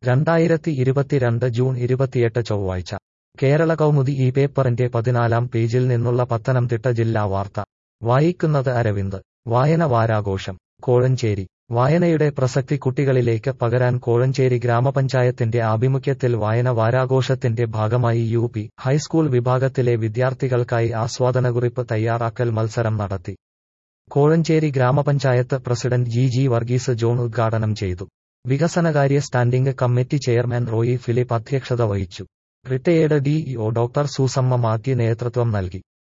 രണ്ടായിരത്തി ഇരുപത്തിരണ്ട് ജൂൺ ഇരുപത്തിയെട്ട് ചൊവ്വാഴ്ച കേരള കൗമുദി ഈ പേപ്പറിന്റെ പതിനാലാം പേജിൽ നിന്നുള്ള പത്തനംതിട്ട ജില്ലാ വാർത്ത വായിക്കുന്നത് അരവിന്ദ് വായന വാരാഘോഷം കോഴഞ്ചേരി വായനയുടെ പ്രസക്തി കുട്ടികളിലേക്ക് പകരാൻ കോഴഞ്ചേരി ഗ്രാമപഞ്ചായത്തിന്റെ ആഭിമുഖ്യത്തിൽ വായന വാരാഘോഷത്തിന്റെ ഭാഗമായി യു പി ഹൈസ്കൂൾ വിഭാഗത്തിലെ വിദ്യാർത്ഥികൾക്കായി ആസ്വാദനകുറിപ്പ് തയ്യാറാക്കൽ മത്സരം നടത്തി Kozhencherry grama panchayat president G G Varghese John ഉദ്ഘാടനം ചെയ്തു വികസനകാര്യ standing committee chairman Roy Philip അധ്യക്ഷത വഹിച്ചു retired DEO doctor Susamma Mathew നേതൃത്വം നൽകി